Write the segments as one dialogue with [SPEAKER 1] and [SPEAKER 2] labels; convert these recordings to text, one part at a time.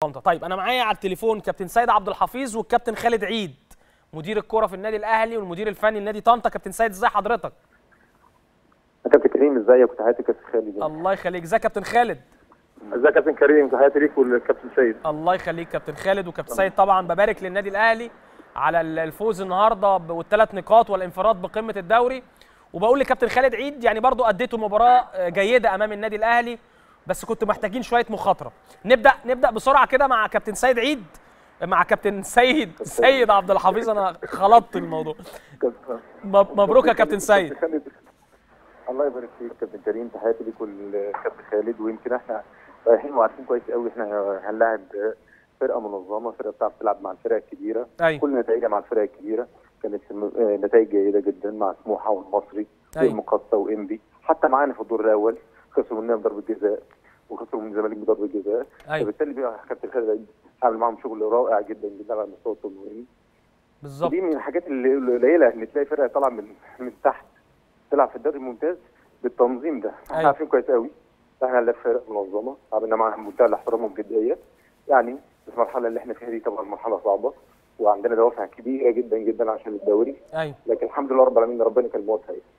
[SPEAKER 1] طنطا طيب انا معايا على التليفون كابتن سيد عبد الحفيظ والكابتن خالد عيد مدير الكره في النادي الاهلي والمدير الفني لنادي طنطا كابتن سيد ازي حضرتك
[SPEAKER 2] كابتن كريم ازيك وتحياتي كابتن خالد
[SPEAKER 1] الله يخليك ازيك كابتن خالد
[SPEAKER 2] ازيك يا كابتن كريم تحياتي ليك والكابتن سيد
[SPEAKER 1] الله يخليك كابتن خالد وكابتن سيد طبعا ببارك للنادي الاهلي على الفوز النهارده والثلاث نقاط والانفراد بقمه الدوري وبقول لكابتن خالد عيد يعني برضو اديته مباراه جيده امام النادي الاهلي بس كنتوا محتاجين شويه مخاطره نبدا نبدا بسرعه كده مع كابتن سيد عيد مع كابتن سيد سيد عبد الحفيظ انا خلطت الموضوع مب- مبروك يا كابتن سيد
[SPEAKER 2] خالد الله يبارك فيك كابتن كريم تحياتي ليك والكابتن خالد ويمكن احنا رايحين وعارفين كويس قوي احنا هنلاعب فرقه منظمه فرقه بتعرف تلعب مع الفرق الكبيره
[SPEAKER 1] ايوه
[SPEAKER 2] كل نتائجها مع الفرق الكبيره كانت آه، نتائج جيده جدا مع سموحه والمصري
[SPEAKER 1] أيوة.
[SPEAKER 2] والمقصه وانبي حتى معانا في الدور الاول خسروا مننا بضربه جزاء وخسروا من الزمالك بضربه جزاء
[SPEAKER 1] ايوه
[SPEAKER 2] فبالتالي بقى كابتن خالد عيد عامل معاهم شغل رائع جدا جدا على مستوى التنظيم
[SPEAKER 1] بالظبط
[SPEAKER 2] دي من الحاجات اللي- القليله ان تلاقي فرقه طالعه من من تحت تلعب في الدوري الممتاز بالتنظيم ده احنا
[SPEAKER 1] أيوة.
[SPEAKER 2] عارفين كويس قوي احنا هنلاقي فرق منظمه عملنا معاها منتهى الاحترام والجديه يعني في المرحله اللي احنا فيها دي طبعا مرحله صعبه وعندنا دوافع كبيره جدا جدا عشان الدوري
[SPEAKER 1] ايوه
[SPEAKER 2] لكن الحمد لله رب العالمين ربنا كان موفق يعني.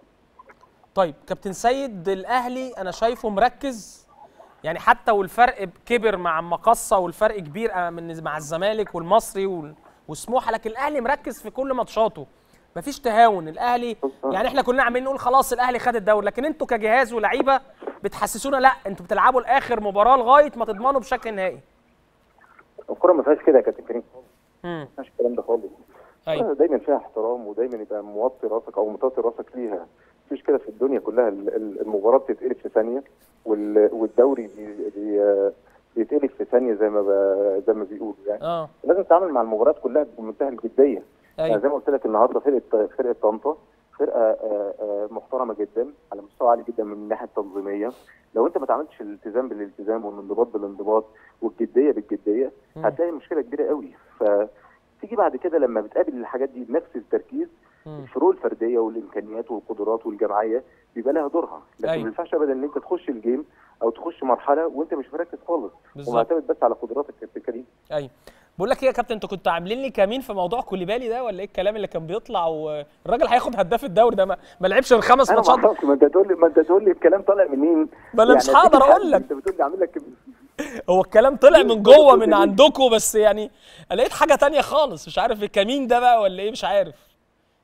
[SPEAKER 1] طيب كابتن سيد الاهلي انا شايفه مركز يعني حتى والفرق كبر مع المقصه والفرق كبير آه، من مع الزمالك والمصري وال- وسموحه لكن الاهلي مركز في كل ماتشاته مفيش تهاون الاهلي يعني احنا كلنا عمالين نقول خلاص الاهلي خد الدوري لكن انتوا كجهاز ولعيبه بتحسسونا لا انتوا بتلعبوا لاخر مباراه لغايه ما تضمنوا بشكل نهائي
[SPEAKER 2] الكوره ما فيهاش كده يا كابتن كريم
[SPEAKER 1] امم
[SPEAKER 2] ما فيهاش الكلام ده خالص
[SPEAKER 1] ايوه
[SPEAKER 2] دايما فيها احترام ودايما يبقى موطي راسك او مطاطي راسك ليها مفيش كده في الدنيا كلها ال- ال- المباراه بتتقلب في ثانيه وال- والدوري بي- بي- بيتقلب في ثانيه زي ما ب- زي ما بيقولوا يعني
[SPEAKER 1] اه
[SPEAKER 2] لازم تتعامل مع المباريات كلها بمنتهى الجديه يعني
[SPEAKER 1] ايوه
[SPEAKER 2] زي ما قلت لك النهارده فرقه فرقه طنطا فرقه آه، آه، محترمه جدا على مستوى عالي جدا من الناحيه التنظيميه لو انت ما تعاملتش الالتزام بالالتزام والانضباط بالانضباط والجديه بالجديه
[SPEAKER 1] مم.
[SPEAKER 2] هتلاقي مشكله كبيره قوي فتيجي بعد كده لما بتقابل الحاجات دي بنفس التركيز
[SPEAKER 1] مم.
[SPEAKER 2] الفروق الفرديه والامكانيات والقدرات والجماعيه بيبقى لها دورها لكن
[SPEAKER 1] أيوة.
[SPEAKER 2] ما ينفعش ابدا ان انت تخش الجيم او تخش مرحله وانت مش مركز خالص
[SPEAKER 1] بالظبط
[SPEAKER 2] ومعتمد بس على قدراتك يا كابتن كريم
[SPEAKER 1] ايوه بقول لك ايه يا كابتن انتوا كنتوا عاملين لي كمين في موضوع كوليبالي ده ولا ايه الكلام اللي كان بيطلع والراجل هياخد هداف الدوري ده ما, ما لعبش غير خمس
[SPEAKER 2] انا ما
[SPEAKER 1] ماتشات
[SPEAKER 2] اعرفش ما انت تقول لي ما انت تقول لي الكلام طالع منين
[SPEAKER 1] ما انا مش
[SPEAKER 2] يعني
[SPEAKER 1] هقدر
[SPEAKER 2] أكيد
[SPEAKER 1] أقول
[SPEAKER 2] حد
[SPEAKER 1] لك.
[SPEAKER 2] انت بتقول لي عامل لك
[SPEAKER 1] هو الكلام طلع من جوه من عندكم بس يعني لقيت حاجه تانية خالص مش عارف الكمين ده بقى ولا ايه مش عارف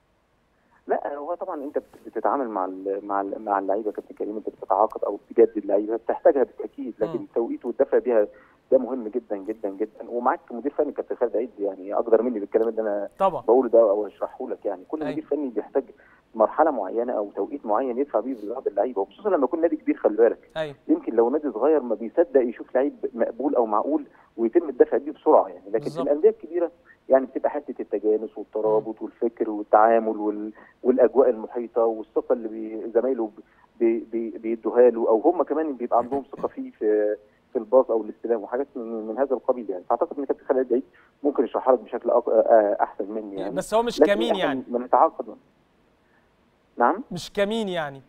[SPEAKER 2] لا هو طبعا انت بت- بتتعامل مع ال مع ال مع اللعيبه يا كابتن كريم انت بتتعاقد او بتجدد اللعيبه بتحتاجها بالتاكيد لكن
[SPEAKER 1] مم.
[SPEAKER 2] التوقيت والدفع بيها ده مهم جدا جدا جدا ومعاك مدير فني كابتن خالد عيد يعني اقدر مني بالكلام اللي انا
[SPEAKER 1] طبعا
[SPEAKER 2] بقوله ده او اشرحه لك يعني كل
[SPEAKER 1] أيوة.
[SPEAKER 2] مدير فني بيحتاج مرحله معينه او توقيت معين يدفع بيه بعض اللعيبه وخصوصا لما يكون نادي كبير خلي بالك
[SPEAKER 1] ايوه
[SPEAKER 2] يمكن لو نادي صغير ما بيصدق يشوف لعيب مقبول او معقول ويتم الدفع بيه بسرعه يعني لكن
[SPEAKER 1] بالظبط.
[SPEAKER 2] في الانديه الكبيره يعني بتبقى حته التجانس والترابط والفكر والتعامل وال... والاجواء المحيطه والثقه اللي بي... زمايله بي... بي... بيدوها له او هم كمان بيبقى عندهم ثقه فيه في في الباص او الاستلام وحاجات من, من هذا القبيل يعني فاعتقد ان كابتن خالد عيد ممكن يشرحها لك بشكل أق... آه، احسن مني يعني
[SPEAKER 1] بس هو مش
[SPEAKER 2] لكن
[SPEAKER 1] كمين
[SPEAKER 2] إحنا
[SPEAKER 1] يعني
[SPEAKER 2] بنتعاقد نعم
[SPEAKER 1] مش كمين يعني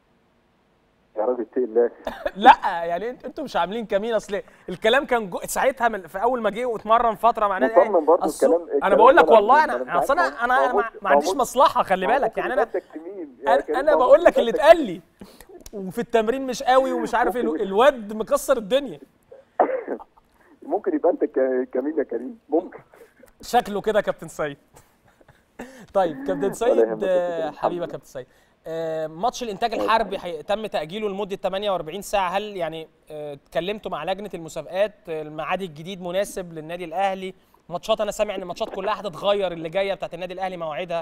[SPEAKER 2] يا راجل اتقي الله
[SPEAKER 1] لا يعني انت- انتوا مش عاملين كمين اصل الكلام كان جو... ساعتها من في اول ما جه واتمرن فتره مع نادي
[SPEAKER 2] مصمم برضه
[SPEAKER 1] السو-
[SPEAKER 2] الكلام-
[SPEAKER 1] انا
[SPEAKER 2] الكلام
[SPEAKER 1] بقول لك
[SPEAKER 2] ده
[SPEAKER 1] والله
[SPEAKER 2] ما
[SPEAKER 1] انا
[SPEAKER 2] أنا
[SPEAKER 1] اصل انا
[SPEAKER 2] عارف.
[SPEAKER 1] انا أنا
[SPEAKER 2] ما
[SPEAKER 1] ما,
[SPEAKER 2] هو-
[SPEAKER 1] ما عنديش
[SPEAKER 2] ما هو-
[SPEAKER 1] مصلحه خلي
[SPEAKER 2] ما هو
[SPEAKER 1] بالك يعني انا
[SPEAKER 2] ممكن يبقى تكميم. يا
[SPEAKER 1] انا,
[SPEAKER 2] كريم،
[SPEAKER 1] أنا
[SPEAKER 2] ما هو
[SPEAKER 1] بقول لك
[SPEAKER 2] ممكن
[SPEAKER 1] اللي
[SPEAKER 2] يبقى
[SPEAKER 1] اتقال لي وفي التمرين مش قوي ومش عارف ايه
[SPEAKER 2] ممكن.
[SPEAKER 1] الواد مكسر الدنيا
[SPEAKER 2] ممكن يبقى انت ك- كمين يا كريم ممكن
[SPEAKER 1] شكله كده كابتن سيد طيب كابتن
[SPEAKER 2] ولا
[SPEAKER 1] سيد
[SPEAKER 2] يهمك يا
[SPEAKER 1] آه،
[SPEAKER 2] كابتن،
[SPEAKER 1] حبيبي يا
[SPEAKER 2] الحمد
[SPEAKER 1] كابتن سيد آه، ماتش الانتاج الحربي حي- تم تاجيله لمده 48 ساعه هل يعني آه، اتكلمتوا مع لجنه المسابقات آه، الميعاد الجديد مناسب للنادي الاهلي ماتشات انا سامع ان الماتشات كلها هتتغير اللي جايه بتاعت النادي الاهلي مواعيدها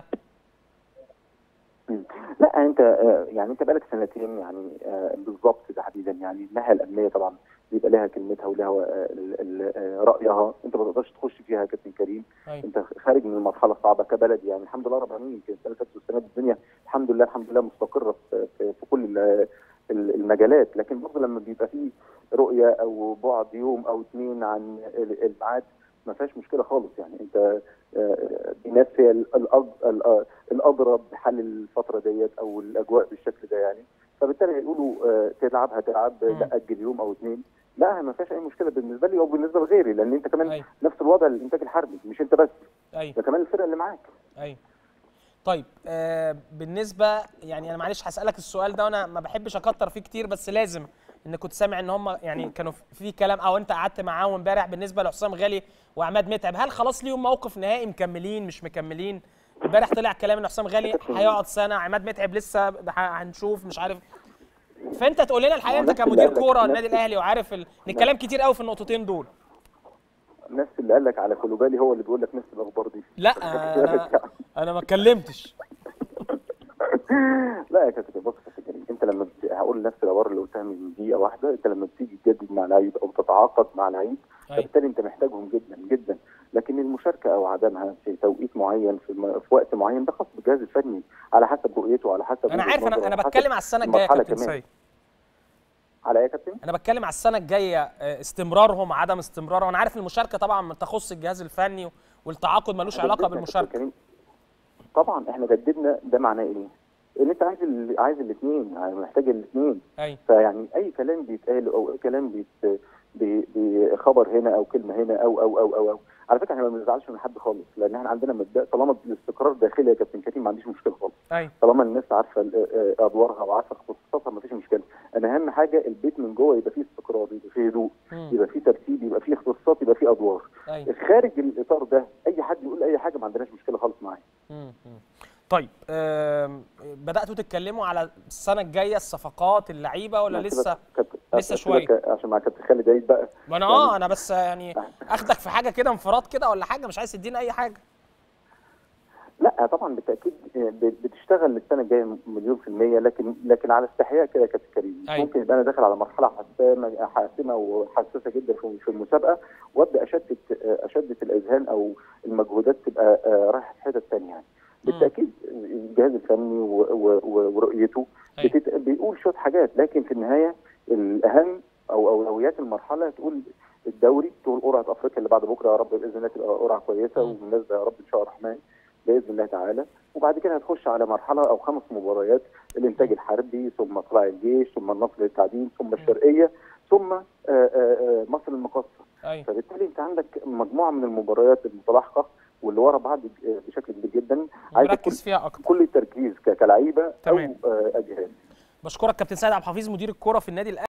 [SPEAKER 2] مم. لا انت آه، يعني انت بقالك سنتين يعني آه، بالظبط تحديدا يعني الناحيه الامنيه طبعا بيبقى لها كلمتها ولها آه، ال- ال- آه، رايها انت ما تقدرش تخش فيها يا كابتن كريم
[SPEAKER 1] ايوه
[SPEAKER 2] انت خارج من المرحله الصعبه كبلد يعني الحمد لله رب العالمين يمكن السنه اللي فاتت والسنه دي الدنيا الحمد لله الحمد لله مستقره في, في, في كل ال- ال- المجالات لكن برضه لما بيبقى فيه رؤيه او بعد يوم او اثنين عن ال- الميعاد ما فيهاش مشكله خالص يعني انت آه، دي ناس هي ال- الأض- ال- الاضرب بحل الفتره ديت او الاجواء بالشكل ده يعني فبالتالي هيقولوا آه، تلعب هتلعب
[SPEAKER 1] مم.
[SPEAKER 2] لا اجل يوم او اثنين لا ما فيهاش اي مشكله بالنسبه لي او بالنسبه لغيري لان انت كمان
[SPEAKER 1] أيوة.
[SPEAKER 2] نفس الوضع للانتاج الحربي مش انت بس
[SPEAKER 1] ايوه
[SPEAKER 2] ده كمان الفرقه اللي معاك
[SPEAKER 1] ايوه طيب آه بالنسبه يعني انا معلش هسالك السؤال ده وانا ما بحبش اكتر فيه كتير بس لازم ان كنت سامع ان هم يعني كانوا في كلام او انت قعدت معاهم امبارح بالنسبه لحسام غالي وعماد متعب هل خلاص ليهم موقف نهائي مكملين مش مكملين امبارح طلع كلام ان حسام غالي هيقعد سنه عماد متعب لسه ه- هنشوف مش عارف فانت تقول لنا الحقيقه انت
[SPEAKER 2] نفس اللي
[SPEAKER 1] كمدير
[SPEAKER 2] قالك-
[SPEAKER 1] كوره
[SPEAKER 2] نفس-
[SPEAKER 1] النادي الاهلي وعارف ال... ان الكلام كتير قوي في النقطتين دول
[SPEAKER 2] نفس اللي قال لك على كولوبالي هو اللي بيقول لك نفس الاخبار دي
[SPEAKER 1] لا انا انا ما اتكلمتش
[SPEAKER 2] لا يا كابتن بص يا كابتن كريم انت لما بت... هقول نفس العباره اللي قلتها من دقيقه واحده انت لما بتيجي تجدد مع لعيب او تتعاقد مع لعيب
[SPEAKER 1] أيوة.
[SPEAKER 2] فبالتالي انت محتاجهم جدا جدا لكن المشاركه او عدمها في توقيت معين في, م... في وقت معين ده خاص بالجهاز الفني على حسب رؤيته على حسب
[SPEAKER 1] انا
[SPEAKER 2] وجهة
[SPEAKER 1] عارف انا
[SPEAKER 2] نظره،
[SPEAKER 1] انا
[SPEAKER 2] على حسب
[SPEAKER 1] بتكلم على السنه الجايه يا
[SPEAKER 2] المرحلة
[SPEAKER 1] كابتن
[SPEAKER 2] كمان.
[SPEAKER 1] سيد
[SPEAKER 2] على ايه يا كابتن؟
[SPEAKER 1] انا بتكلم على السنه الجايه آه، استمرارهم عدم استمرارهم انا عارف المشاركه طبعا تخص الجهاز الفني والتعاقد ملوش علاقه
[SPEAKER 2] جددنا يا
[SPEAKER 1] بالمشاركه
[SPEAKER 2] كابتن كريم. طبعا احنا جددنا ده معناه ايه؟ ان انت عايز ال... عايز الاثنين يعني محتاج الاثنين
[SPEAKER 1] ايوه
[SPEAKER 2] فيعني اي كلام بيتقال او اي كلام بيت بي- بخبر هنا او كلمه هنا او او او او, أو. على فكره احنا ما بنزعلش من حد خالص لان احنا عندنا مبدا طالما الاستقرار داخلي يا كابتن كريم ما عنديش مشكله خالص
[SPEAKER 1] ايوه
[SPEAKER 2] طالما الناس عارفه ال- آه، ادوارها وعارفه اختصاصاتها ما فيش مشكله انا اهم حاجه البيت من جوه يبقى فيه استقرار يبقى فيه هدوء
[SPEAKER 1] مم.
[SPEAKER 2] يبقى فيه ترتيب يبقى فيه اختصاصات يبقى فيه ادوار
[SPEAKER 1] ايوه
[SPEAKER 2] خارج الاطار ده اي حد يقول اي حاجه ما عندناش مشكله خالص معاه
[SPEAKER 1] مم. مم. طيب آم، بداتوا تتكلموا على السنه الجايه الصفقات اللعيبه ولا
[SPEAKER 2] أنا
[SPEAKER 1] لسه
[SPEAKER 2] سيبك- كابتن-
[SPEAKER 1] لسه
[SPEAKER 2] سيبك عشان مع كابتن خالد عيد بقى
[SPEAKER 1] ما انا اه انا بس يعني اخدك في حاجه كده انفراد كده ولا حاجه مش عايز تدينا اي حاجه
[SPEAKER 2] لا طبعا بالتاكيد ب- بتشتغل السنه الجايه مليون في الميه لكن لكن على استحياء كده يا كابتن كريم
[SPEAKER 1] أيوة.
[SPEAKER 2] ممكن يبقى انا داخل على مرحله حاسمه حاسمه وحساسه جدا في في المسابقه وابدا اشتت اشتت الاذهان او المجهودات تبقى آه، رايحه في حته ثانيه يعني بالتاكيد الجهاز الفني و- و- و- ورؤيته
[SPEAKER 1] أيوة.
[SPEAKER 2] بتت- بيقول شويه حاجات لكن في النهايه الاهم او اولويات المرحله تقول الدوري تقول قرعه افريقيا اللي بعد بكره يا رب باذن الله تبقى قرعه كويسه
[SPEAKER 1] مم.
[SPEAKER 2] ومناسبه يا رب ان شاء الرحمن باذن الله تعالى وبعد كده هتخش على مرحله او خمس مباريات الانتاج الحربي ثم طلائع الجيش ثم النصر للتعدين ثم الشرقيه ثم آه، آه، آه، مصر المقاصه
[SPEAKER 1] ايوه
[SPEAKER 2] فبالتالي انت عندك مجموعه من المباريات المتلاحقه واللي ورا بعض آه، بشكل كبير جدا عايز
[SPEAKER 1] نركز فيها اكتر
[SPEAKER 2] كل التركيز ك- كلعيبه او
[SPEAKER 1] تمام.
[SPEAKER 2] آه، اجهزه
[SPEAKER 1] بشكرك كابتن سيد عبد الحفيظ مدير الكوره في النادي الاهلي